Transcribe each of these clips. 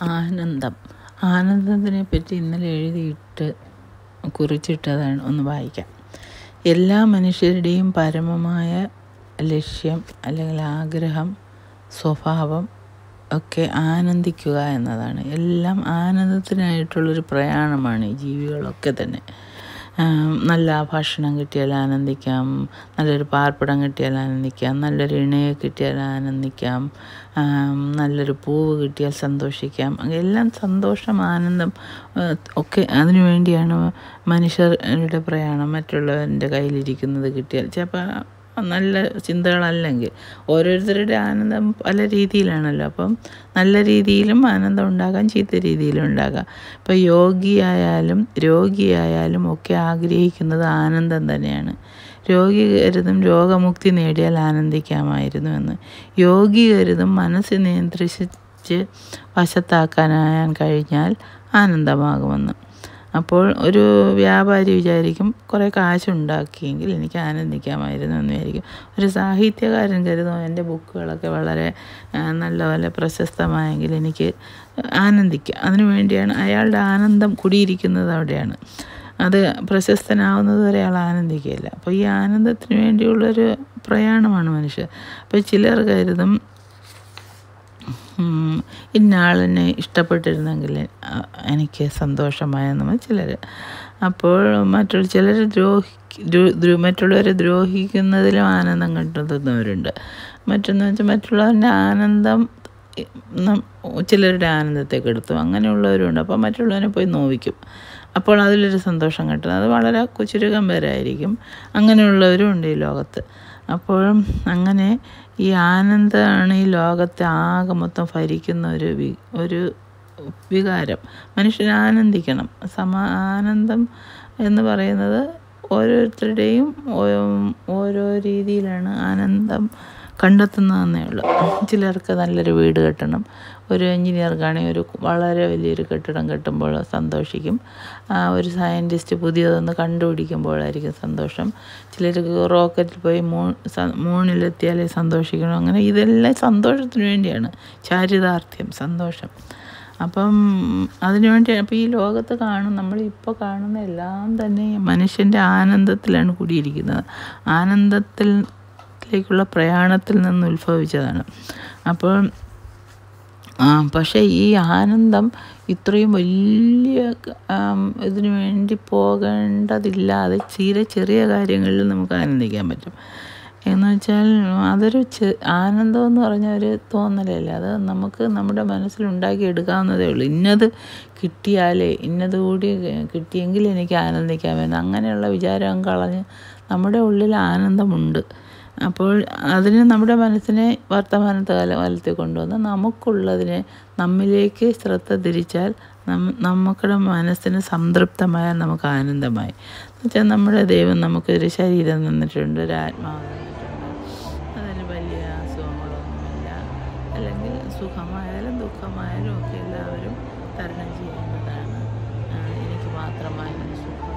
ആനന്ദം ആനന്ദത്തിനെ പറ്റി ഇന്നലെ എഴുതിയിട്ട് കുറിച്ചിട്ടതാണ് ഒന്ന് വായിക്കാം എല്ലാ മനുഷ്യരുടെയും പരമമായ ലക്ഷ്യം അല്ലെങ്കിൽ ആഗ്രഹം സ്വഭാവം ഒക്കെ ആനന്ദിക്കുക എന്നതാണ് എല്ലാം ആനന്ദത്തിനായിട്ടുള്ളൊരു പ്രയാണമാണ് ഈ ജീവികളൊക്കെ തന്നെ നല്ല ഭക്ഷണം കിട്ടിയാൽ ആനന്ദിക്കാം നല്ലൊരു പാർപ്പിടം കിട്ടിയാൽ ആനന്ദിക്കാം നല്ലൊരു ഇണയെ കിട്ടിയാൽ ആനന്ദിക്കാം നല്ലൊരു പൂവ് കിട്ടിയാൽ സന്തോഷിക്കാം എല്ലാം സന്തോഷം ആനന്ദം ഒക്കെ അതിനു വേണ്ടിയാണ് മനുഷ്യരുടെ പ്രയാണം മറ്റുള്ളവരുടെ കയ്യിലിരിക്കുന്നത് കിട്ടിയാൽ ചിലപ്പോൾ നല്ല ചിന്തകളല്ലെങ്കിൽ ഓരോരുത്തരുടെ ആനന്ദം പല രീതിയിലാണല്ലോ അപ്പം നല്ല രീതിയിലും ആനന്ദം ഉണ്ടാകാം ചീത്ത രീതിയിലും ഉണ്ടാകാം ഇപ്പോൾ യോഗിയായാലും രോഗിയായാലും ഒക്കെ ആഗ്രഹിക്കുന്നത് ആനന്ദം തന്നെയാണ് രോഗി കരുതും രോഗമുക്തി നേടിയാൽ ആനന്ദിക്കാമായിരുന്നു എന്ന് യോഗി കരുതും മനസ്സ് നിയന്ത്രിച്ച് വശത്താക്കാനാൻ കഴിഞ്ഞാൽ ആനന്ദമാകുമെന്ന് അപ്പോൾ ഒരു വ്യാപാരി വിചാരിക്കും കുറേ കാശുണ്ടാക്കിയെങ്കിൽ എനിക്ക് ആനന്ദിക്കാമായിരുന്നു എന്ന് വിചാരിക്കും ഒരു സാഹിത്യകാരൻ കരുതും എൻ്റെ ബുക്കുകളൊക്കെ വളരെ നല്ലപോലെ പ്രശസ്തമായെങ്കിൽ എനിക്ക് ആനന്ദിക്കാം അതിനു വേണ്ടിയാണ് അയാളുടെ ആനന്ദം കുടിയിരിക്കുന്നത് അവിടെയാണ് അത് പ്രശസ്തനാവുന്നത് വരെ അയാൾ ആനന്ദിക്കുകയില്ല അപ്പോൾ ഈ ആനന്ദത്തിന് വേണ്ടിയുള്ളൊരു പ്രയാണമാണ് മനുഷ്യർ അപ്പോൾ ചിലർ കരുതും ഇന്ന ആളിനെ ഇഷ്ടപ്പെട്ടിരുന്നെങ്കിൽ എനിക്ക് സന്തോഷമായെന്ന് ചിലർ അപ്പോൾ മറ്റുള്ള ചിലർ ദ്രോഹി മറ്റുള്ളവരെ ദ്രോഹിക്കുന്നതിലും ആനന്ദം കണ്ടെത്തുന്നവരുണ്ട് മറ്റൊന്ന് വെച്ചാൽ മറ്റുള്ളവരുടെ ആനന്ദം ചിലരുടെ ആനന്ദത്തെ കെടുത്തും അങ്ങനെയുള്ളവരുണ്ട് അപ്പോൾ മറ്റുള്ളവനെ പോയി നോവിക്കും അപ്പോൾ അതിലൊരു സന്തോഷം കിട്ടുന്നത് അത് വളരെ ചുരുക്കം പേരായിരിക്കും അങ്ങനെയുള്ളവരും ഉണ്ട് ഈ ലോകത്ത് അപ്പോഴും അങ്ങനെ ഈ ആനന്ദമാണ് ഈ ലോകത്തെ ആകെ മൊത്തം ഭരിക്കുന്ന ഒരു വി ഒരു വികാരം മനുഷ്യൻ ആനന്ദിക്കണം സമ ആനന്ദം എന്ന് പറയുന്നത് ഓരോരുത്തരുടെയും ഓരോ രീതിയിലാണ് ആനന്ദം കണ്ടെത്തുന്നതെന്നേ ഉള്ളൂ ചിലർക്ക് നല്ലൊരു വീട് കെട്ടണം ഒരു എൻജിനീയർക്കാണെങ്കിൽ ഒരു വളരെ വലിയൊരു കെട്ടിടം കെട്ടുമ്പോൾ സന്തോഷിക്കും ഒരു സയൻറ്റിസ്റ്റ് പുതിയതൊന്ന് കണ്ടുപിടിക്കുമ്പോഴായിരിക്കും സന്തോഷം ചിലർക്ക് റോക്കറ്റിൽ പോയി മൂൺ മൂണിലെത്തിയാലേ സന്തോഷിക്കണം അങ്ങനെ ഇതെല്ലാം സന്തോഷത്തിന് വേണ്ടിയാണ് ചാരിതാർത്ഥ്യം സന്തോഷം അപ്പം അതിനുവേണ്ടി അപ്പോൾ ഈ ലോകത്ത് കാണും നമ്മളിപ്പോൾ കാണുന്ന എല്ലാം തന്നെ മനുഷ്യൻ്റെ ആനന്ദത്തിലാണ് കൂടിയിരിക്കുന്നത് ആനന്ദത്തിൽ ത്തിലേക്കുള്ള പ്രയാണത്തിൽ നിന്ന് ഉത്ഭവിച്ചതാണ് അപ്പോൾ പക്ഷേ ഈ ആനന്ദം ഇത്രയും വലിയ ഇതിനു വേണ്ടി പോകേണ്ടതില്ലാതെ തീരെ ചെറിയ കാര്യങ്ങളിൽ നമുക്ക് ആനന്ദിക്കാൻ പറ്റും എന്ന് വെച്ചാൽ അതൊരു ആനന്ദം എന്ന് പറഞ്ഞ ഒരു തോന്നലല്ല അത് നമുക്ക് നമ്മുടെ മനസ്സിൽ ഉണ്ടാക്കി എടുക്കാവുന്നതേ ഉള്ളൂ ഇന്നത് കിട്ടിയാലേ ഇന്നത് കൂടി കിട്ടിയെങ്കിൽ എനിക്ക് ആനന്ദിക്കാമെന്ന് അങ്ങനെയുള്ള വിചാരം കളഞ്ഞ് നമ്മുടെ ഉള്ളിൽ ആനന്ദമുണ്ട് അപ്പോൾ അതിന് നമ്മുടെ മനസ്സിനെ വർത്തമാനത്തെ കാല കാലത്തിൽ കൊണ്ടുവന്ന് നമുക്കുള്ളതിനെ നമ്മിലേക്ക് ശ്രദ്ധ തിരിച്ചാൽ നമുക്കുടെ മനസ്സിന് സംതൃപ്തമായാൽ നമുക്ക് ആനന്ദമായി എന്നുവെച്ചാൽ നമ്മുടെ ദൈവം നമുക്കൊരു ശരീരം തന്നിട്ടുണ്ട് ഒരു ആത്മാവ് തന്നിട്ടുണ്ട് അതിന് വലിയ അസുഖങ്ങളൊന്നുമില്ല അല്ലെങ്കിൽ സുഖമായാലും ദുഃഖമായാലും ഒക്കെ എല്ലാവരും തരണം ചെയ്യേണ്ടതാണ് എനിക്ക് മാത്രമായാലും സുഖം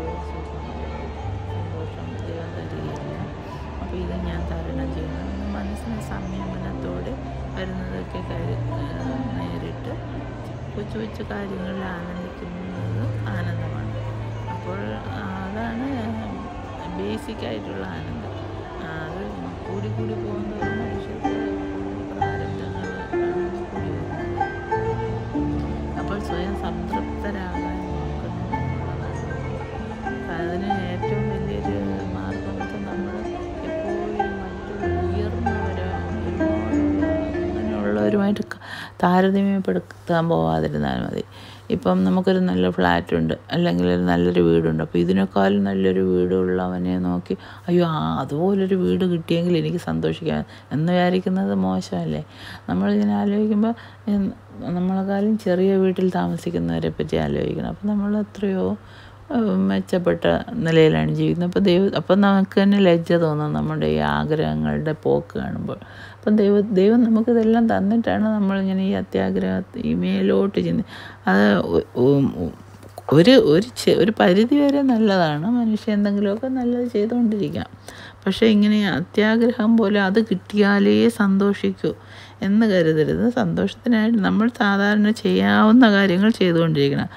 സന്തോഷം ദൈവം തരികയില്ല അപ്പോൾ ഇത് ഞാൻ തരണം ചെയ്യണം മനസ്സിന് സംയമനത്തോടെ വരുന്നതൊക്കെ നേരിട്ട് കൊച്ചു കൊച്ചു കാര്യങ്ങളിൽ ആനന്ദിക്കുന്നത് ആനന്ദമാണ് അപ്പോൾ അതാണ് ബേസിക് ആയിട്ടുള്ള ആനന്ദം അത് കൂടി കൂടി പോകുന്ന മനുഷ്യർക്ക് പ്രാരംഭങ്ങൾ കൂടി വരുന്നത് അപ്പോൾ സ്വയം സംതൃപ്തരാകാൻ നോക്കണം എന്നുള്ളതാണ് അതിന് ഏറ്റവും വലിയൊരു മാർഗം വെച്ചാൽ നമ്മൾ എപ്പോഴും മറ്റുള്ള ഉയർന്നവരോ അങ്ങനെയുള്ളവരുമായിട്ട് താരതമ്യപ്പെടുത്താൻ പോവാതിരുന്നാൽ മതി ഇപ്പം നമുക്കൊരു നല്ല ഫ്ലാറ്റുണ്ട് അല്ലെങ്കിൽ ഒരു നല്ലൊരു വീടുണ്ട് അപ്പോൾ ഇതിനേക്കാളും നല്ലൊരു വീടുള്ളവനെ നോക്കി അയ്യോ ആ അതുപോലൊരു വീട് കിട്ടിയെങ്കിൽ എനിക്ക് സന്തോഷിക്കാം എന്ന് വിചാരിക്കുന്നത് മോശമല്ലേ നമ്മളിങ്ങനെ ആലോചിക്കുമ്പോൾ നമ്മളെക്കാളും ചെറിയ വീട്ടിൽ താമസിക്കുന്നവരെ പറ്റി ആലോചിക്കണം അപ്പോൾ നമ്മൾ എത്രയോ മെച്ചപ്പെട്ട നിലയിലാണ് ജീവിക്കുന്നത് അപ്പോൾ ദൈവം അപ്പം നമുക്ക് തന്നെ ലജ്ജ തോന്നും നമ്മുടെ ഈ ആഗ്രഹങ്ങളുടെ പോക്ക് കാണുമ്പോൾ അപ്പം ദൈവ ദൈവം നമുക്കിതെല്ലാം തന്നിട്ടാണ് നമ്മളിങ്ങനെ ഈ അത്യാഗ്രഹ ഈ മേലോട്ട് ചിന്തി അത് ഒരു ഒരു ഒരു പരിധി വരെ നല്ലതാണ് മനുഷ്യൻ എന്തെങ്കിലുമൊക്കെ നല്ലത് ചെയ്തുകൊണ്ടിരിക്കാം പക്ഷേ ഇങ്ങനെ അത്യാഗ്രഹം പോലെ അത് കിട്ടിയാലേ സന്തോഷിക്കൂ എന്ന് കരുതരുത് സന്തോഷത്തിനായിട്ട് നമ്മൾ സാധാരണ ചെയ്യാവുന്ന കാര്യങ്ങൾ ചെയ്തുകൊണ്ടിരിക്കണം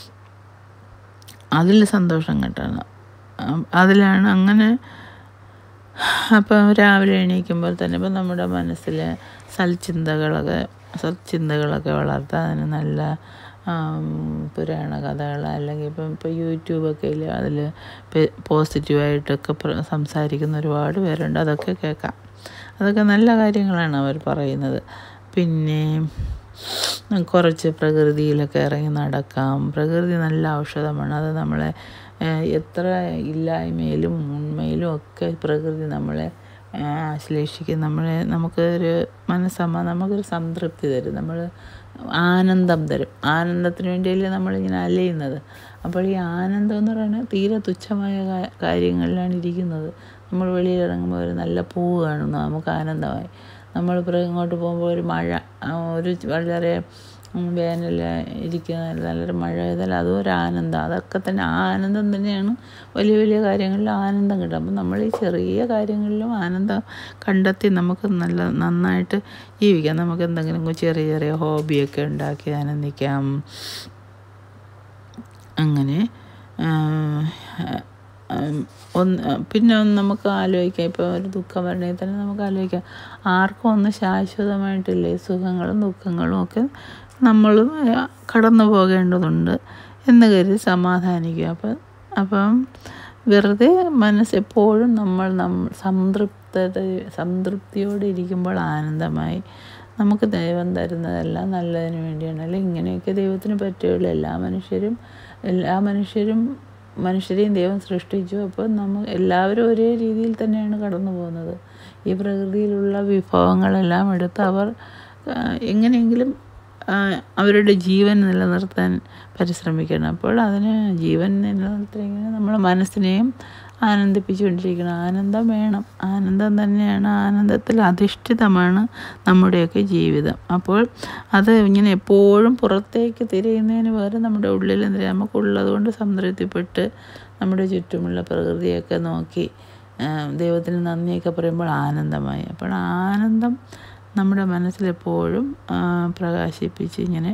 അതിൽ സന്തോഷം കിട്ടണം അതിലാണ് അങ്ങനെ അപ്പം രാവിലെ എണീക്കുമ്പോൾ തന്നെ ഇപ്പം നമ്മുടെ മനസ്സിൽ സൽചിന്തകളൊക്കെ സൽചിന്തകളൊക്കെ വളർത്താൻ അതിന് നല്ല പുരാണ കഥകൾ അല്ലെങ്കിൽ ഇപ്പം ഇപ്പോൾ യൂട്യൂബൊക്കെ ഇല്ല അതിൽ പോസിറ്റീവായിട്ടൊക്കെ സംസാരിക്കുന്ന ഒരുപാട് പേരുണ്ട് അതൊക്കെ കേൾക്കാം അതൊക്കെ നല്ല കാര്യങ്ങളാണ് അവർ പറയുന്നത് പിന്നെ കുറച്ച് പ്രകൃതിയിലൊക്കെ ഇറങ്ങി നടക്കാം പ്രകൃതി നല്ല ഔഷധമാണ് അത് നമ്മളെ എത്ര ഇല്ലായ്മയിലും ഉണ്മയിലും ഒക്കെ പ്രകൃതി നമ്മളെ ആശ്ലേഷിക്കും നമ്മളെ നമുക്കൊരു മനസ്സമ്മ നമുക്കൊരു സംതൃപ്തി തരും നമ്മൾ ആനന്ദം തരും ആനന്ദത്തിന് വേണ്ടിയല്ലേ നമ്മളിങ്ങനെ അലയുന്നത് അപ്പോൾ ഈ ആനന്ദം എന്ന് പറയുന്നത് തീരെ തുച്ഛമായ കാര്യങ്ങളിലാണ് ഇരിക്കുന്നത് നമ്മൾ വെളിയിലിറങ്ങുമ്പോൾ ഒരു നല്ല പൂവ് കാണുന്നു നമുക്ക് ആനന്ദമായി നമ്മൾ ഇങ്ങോട്ട് പോകുമ്പോൾ ഒരു മഴ ഒരു വളരെ വേനൽ ഇരിക്കുന്ന നല്ലൊരു മഴ പെയ്താൽ അതും ഒരു ആനന്ദം അതൊക്കെ തന്നെ ആ ആനന്ദം തന്നെയാണ് വലിയ വലിയ കാര്യങ്ങളിൽ ആനന്ദം കിട്ടും അപ്പം നമ്മൾ ഈ ചെറിയ കാര്യങ്ങളിലും ആനന്ദം കണ്ടെത്തി നമുക്ക് നല്ല നന്നായിട്ട് ജീവിക്കാം നമുക്ക് എന്തെങ്കിലും ചെറിയ ചെറിയ ഹോബിയൊക്കെ ഉണ്ടാക്കി ആനന്ദിക്കാം അങ്ങനെ ഒന്ന് പിന്നെ നമുക്ക് ആലോചിക്കാം ഇപ്പോൾ ഒരു ദുഃഖം വരണമെങ്കിൽ തന്നെ നമുക്ക് ആലോചിക്കാം ആർക്കും ഒന്നും ശാശ്വതമായിട്ടില്ലേ സുഖങ്ങളും ദുഃഖങ്ങളും ഒക്കെ നമ്മളും കടന്നു പോകേണ്ടതുണ്ട് എന്ന് കരുതി സമാധാനിക്കുക അപ്പം അപ്പം വെറുതെ മനസ്സെപ്പോഴും നമ്മൾ നമ്മൾ സംതൃപ്തത സംതൃപ്തിയോടെ ഇരിക്കുമ്പോൾ ആനന്ദമായി നമുക്ക് ദൈവം തരുന്നതെല്ലാം നല്ലതിന് വേണ്ടിയാണ് അല്ലെങ്കിൽ ഇങ്ങനെയൊക്കെ ദൈവത്തിന് പറ്റുകയുള്ളൂ എല്ലാ മനുഷ്യരും എല്ലാ മനുഷ്യരും മനുഷ്യരെയും ദൈവം സൃഷ്ടിച്ചു അപ്പോൾ നമ്മൾ എല്ലാവരും ഒരേ രീതിയിൽ തന്നെയാണ് കടന്നു പോകുന്നത് ഈ പ്രകൃതിയിലുള്ള വിഭവങ്ങളെല്ലാം എടുത്ത് അവർ എങ്ങനെയെങ്കിലും അവരുടെ ജീവൻ നിലനിർത്താൻ പരിശ്രമിക്കണം അപ്പോൾ അതിന് ജീവൻ നിലനിർത്തണമെങ്കിൽ നമ്മുടെ മനസ്സിനെയും ആനന്ദിപ്പിച്ചുകൊണ്ടിരിക്കണം ആനന്ദം വേണം ആനന്ദം തന്നെയാണ് ആനന്ദത്തിൽ അധിഷ്ഠിതമാണ് നമ്മുടെയൊക്കെ ജീവിതം അപ്പോൾ അത് ഇങ്ങനെ എപ്പോഴും പുറത്തേക്ക് തിരയുന്നതിന് പകരം നമ്മുടെ ഉള്ളിൽ എന്തിനാ നമുക്കുള്ളത് കൊണ്ട് സംതൃപ്തിപ്പെട്ട് നമ്മുടെ ചുറ്റുമുള്ള പ്രകൃതിയൊക്കെ നോക്കി ദൈവത്തിന് നന്ദിയൊക്കെ പറയുമ്പോൾ ആനന്ദമായി അപ്പോൾ ആനന്ദം നമ്മുടെ മനസ്സിലെപ്പോഴും പ്രകാശിപ്പിച്ച് ഇങ്ങനെ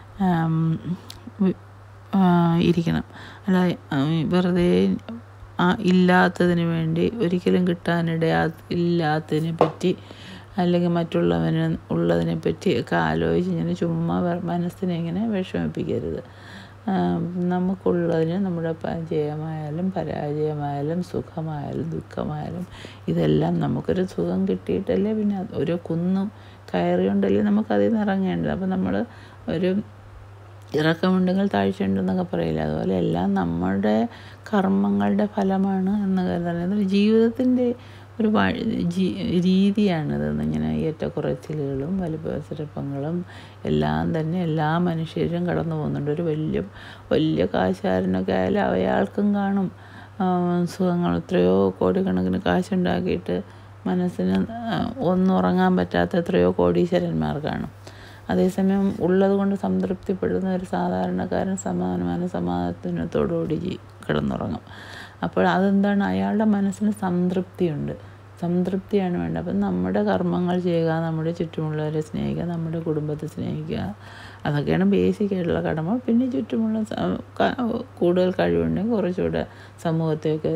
ഇരിക്കണം അല്ല വെറുതെ ഇല്ലാത്തതിന് വേണ്ടി ഒരിക്കലും കിട്ടാനിടയാ ഇല്ലാത്തതിനെ പറ്റി അല്ലെങ്കിൽ മറ്റുള്ളവന് ഉള്ളതിനെ പറ്റി ഒക്കെ ആലോചിച്ച് ഇങ്ങനെ ചുമ്മാ മനസ്സിനെ ഇങ്ങനെ വിഷമിപ്പിക്കരുത് നമുക്കുള്ളതിന് നമ്മുടെ ജയമായാലും പരാജയമായാലും സുഖമായാലും ദുഃഖമായാലും ഇതെല്ലാം നമുക്കൊരു സുഖം കിട്ടിയിട്ടല്ലേ പിന്നെ ഒരു കുന്നും കയറിയുണ്ടല്ലേ നമുക്കതിൽ നിന്ന് ഇറങ്ങേണ്ടത് അപ്പം നമ്മൾ ഒരു ഇറക്കമുണ്ടെങ്കിൽ താഴ്ചയുണ്ടെന്നൊക്കെ പറയില്ല അതുപോലെ എല്ലാം നമ്മുടെ കർമ്മങ്ങളുടെ ഫലമാണ് എന്ന് കരുതുന്നത് ജീവിതത്തിൻ്റെ ഒരു ജീ രീതിയാണിത് ഇങ്ങനെ ഏറ്റക്കുറച്ചിലുകളും വലിപ്പചെറുപ്പങ്ങളും എല്ലാം തന്നെ എല്ലാ മനുഷ്യരും കടന്നു പോകുന്നുണ്ട് ഒരു വലിയ വലിയ കാശുകാരനൊക്കെ ആയാലും അയാൾക്കും കാണും സുഖങ്ങൾ എത്രയോ കോടിക്കണക്കിന് കാശുണ്ടാക്കിയിട്ട് മനസ്സിന് ഒന്നും ഉറങ്ങാൻ പറ്റാത്ത എത്രയോ കോടീശ്വരന്മാർ കാണും അതേസമയം ഉള്ളത് കൊണ്ട് സംതൃപ്തിപ്പെടുന്ന ഒരു സാധാരണക്കാരൻ സമാധാനமான സമാധാനത്തോടുകൂടി ജീ കിടന്നുറങ്ങും അപ്പോൾ അതെന്താണ് അയാളുടെ മനസ്സിന് സംതൃപ്തിയുണ്ട് സംതൃപ്തിയാണ് വേണ്ടത് അപ്പം നമ്മുടെ കർമ്മങ്ങൾ ചെയ്യുക നമ്മുടെ ചുറ്റുമുള്ളവരെ സ്നേഹിക്കുക നമ്മുടെ കുടുംബത്തെ സ്നേഹിക്കുക അതൊക്കെയാണ് ബേസിക് ആയിട്ടുള്ള കടമ പിന്നെ ചുറ്റുമുള്ള കൂടുതൽ കഴിവുണ്ടെങ്കിൽ കുറച്ചുകൂടെ സമൂഹത്തെയൊക്കെ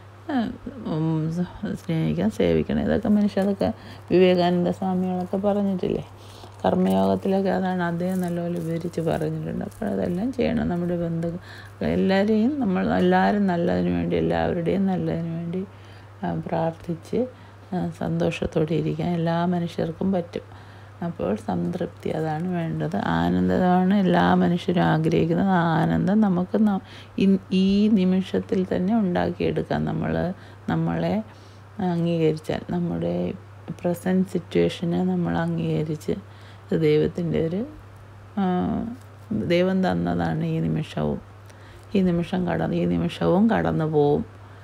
സ്നേഹിക്കാൻ സേവിക്കണം ഇതൊക്കെ മനുഷ്യ അതൊക്കെ വിവേകാനന്ദ സ്വാമികളൊക്കെ പറഞ്ഞിട്ടില്ലേ കർമ്മയോഗത്തിലൊക്കെ അതാണ് അദ്ദേഹം നല്ലപോലെ വിവരിച്ച് പറഞ്ഞിട്ടുണ്ട് അപ്പോൾ അതെല്ലാം ചെയ്യണം നമ്മുടെ ബന്ധു എല്ലാവരെയും നമ്മൾ എല്ലാവരും നല്ലതിന് വേണ്ടി എല്ലാവരുടെയും നല്ലതിന് വേണ്ടി പ്രാർത്ഥിച്ച് സന്തോഷത്തോടെ ഇരിക്കാൻ എല്ലാ മനുഷ്യർക്കും പറ്റും അപ്പോൾ സംതൃപ്തി അതാണ് വേണ്ടത് ആനന്ദമാണ് എല്ലാ മനുഷ്യരും ആഗ്രഹിക്കുന്നത് ആ ആനന്ദം നമുക്ക് ഈ നിമിഷത്തിൽ തന്നെ ഉണ്ടാക്കിയെടുക്കാം നമ്മൾ നമ്മളെ അംഗീകരിച്ചാൽ നമ്മുടെ പ്രസൻറ്റ് സിറ്റുവേഷനെ നമ്മൾ അംഗീകരിച്ച് ദൈവത്തിൻ്റെ ഒരു ദൈവം തന്നതാണ് ഈ നിമിഷവും ഈ നിമിഷം കടന്ന് ഈ നിമിഷവും കടന്നു പോവും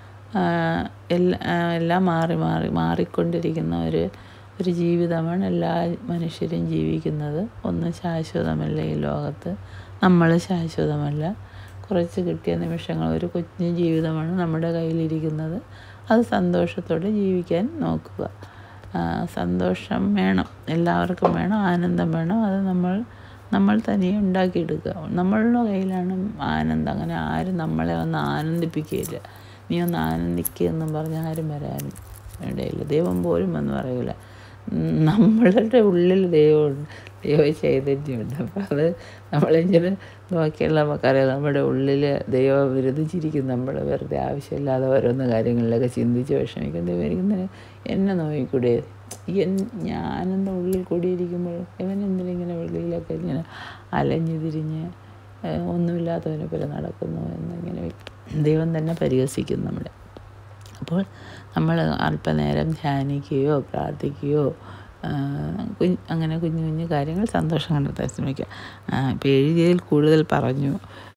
എല്ലാം മാറി മാറി മാറിക്കൊണ്ടിരിക്കുന്ന ഒരു ഒരു ജീവിതമാണ് എല്ലാ മനുഷ്യരും ജീവിക്കുന്നത് ഒന്നും ശാശ്വതമല്ല ഈ ലോകത്ത് നമ്മൾ ശാശ്വതമല്ല കുറച്ച് കിട്ടിയ നിമിഷങ്ങൾ ഒരു കുഞ്ഞു ജീവിതമാണ് നമ്മുടെ കയ്യിലിരിക്കുന്നത് അത് സന്തോഷത്തോടെ ജീവിക്കാൻ നോക്കുക സന്തോഷം വേണം എല്ലാവർക്കും വേണം ആനന്ദം വേണം അത് നമ്മൾ നമ്മൾ തനിയെ ഉണ്ടാക്കിയെടുക്കുക നമ്മളുടെ കയ്യിലാണ് ആനന്ദം അങ്ങനെ ആരും നമ്മളെ ഒന്ന് ആനന്ദിപ്പിക്കുകയില്ല നീ ഒന്ന് ആനന്ദിക്കുക എന്നും പറഞ്ഞ് ആരും വരാനും ഇടയില്ല ദൈവം പോലും എന്ന് പറയില്ല നമ്മളുടെ ഉള്ളിൽ ദൈവമുണ്ട് ദൈവ ചൈതന്യമുണ്ട് അപ്പം അത് നമ്മളിങ്ങനെ നോക്കിയുള്ള നമുക്കറിയാം നമ്മുടെ ഉള്ളിൽ ദൈവം വിരുദ്ധിച്ചിരിക്കും നമ്മൾ വെറുതെ ആവശ്യമില്ലാതെ ഓരോന്ന് കാര്യങ്ങളിലൊക്കെ ചിന്തിച്ച് വിഷമിക്കും ദൈവം ഇരിക്കുന്നതിന് എന്നെ നോക്കിക്കൂടെ എൻ ഞാനെൻ്റെ ഉള്ളിൽ കൂടിയിരിക്കുമ്പോൾ ഇവൻ എന്തിനിങ്ങനെ വെളിയിലൊക്കെ ഇങ്ങനെ അലഞ്ഞു തിരിഞ്ഞ് ഒന്നുമില്ലാത്തവനെ പോലെ നടക്കുന്നു എന്നിങ്ങനെ ദൈവം തന്നെ പരിഹസിക്കും നമ്മളെ അപ്പോൾ നമ്മൾ അല്പനേരം ധ്യാനിക്കുകയോ പ്രാർത്ഥിക്കുകയോ കുഞ്ഞ് അങ്ങനെ കുഞ്ഞു കുഞ്ഞു കാര്യങ്ങൾ സന്തോഷം കണ്ടെത്താൻ ശ്രമിക്കുക ഇപ്പോൾ എഴുതിയതിൽ കൂടുതൽ പറഞ്ഞു